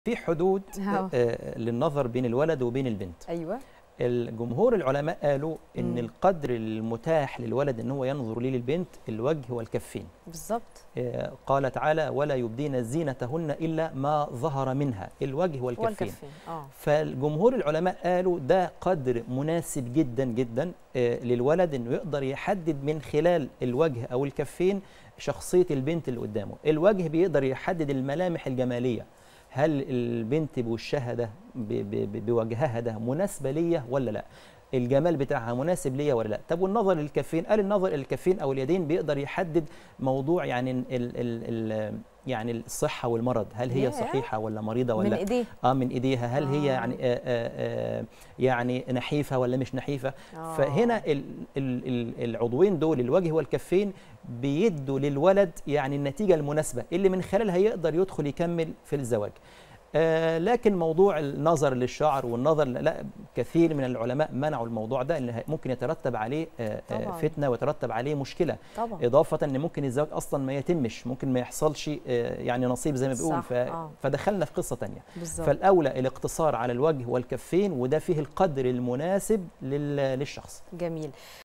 في حدود آه. آه، للنظر بين الولد وبين البنت ايوه الجمهور العلماء قالوا ان مم. القدر المتاح للولد ان هو ينظر ليه للبنت الوجه والكفين بالظبط آه، قال تعالى ولا يبدين زينتهن الا ما ظهر منها الوجه والكفين والكفين اه فالجمهور العلماء قالوا ده قدر مناسب جدا جدا آه، للولد انه يقدر يحدد من خلال الوجه او الكفين شخصيه البنت اللي قدامه الوجه بيقدر يحدد الملامح الجماليه هل البنت بوشها ده ب- ب- ب- بوجهها ده مناسبه ليا ولا لا الجمال بتاعها مناسب ليا ولا لا طب والنظر للكفين قال النظر للكفين او اليدين بيقدر يحدد موضوع يعني ال ال ال يعني الصحه والمرض هل هي ياه. صحيحه ولا مريضه من ولا ايديه اه من ايديها هل هي آه. يعني آه آه آه يعني نحيفه ولا مش نحيفه آه. فهنا ال ال ال العضوين دول الوجه والكفين بيدوا للولد يعني النتيجه المناسبه اللي من خلالها يقدر يدخل يكمل في الزواج آه لكن موضوع النظر للشعر والنظر لا كثير من العلماء منعوا الموضوع ده لان ممكن يترتب عليه آه آه طبعاً. فتنه ويترتب عليه مشكله طبعا اضافه ان ممكن الزواج اصلا ما يتمش ممكن ما يحصلش آه يعني نصيب زي ما بيقول صح، ف... آه. فدخلنا في قصه تانية بالظبط فالاولى الاقتصار على الوجه والكفين وده فيه القدر المناسب لل- للشخص جميل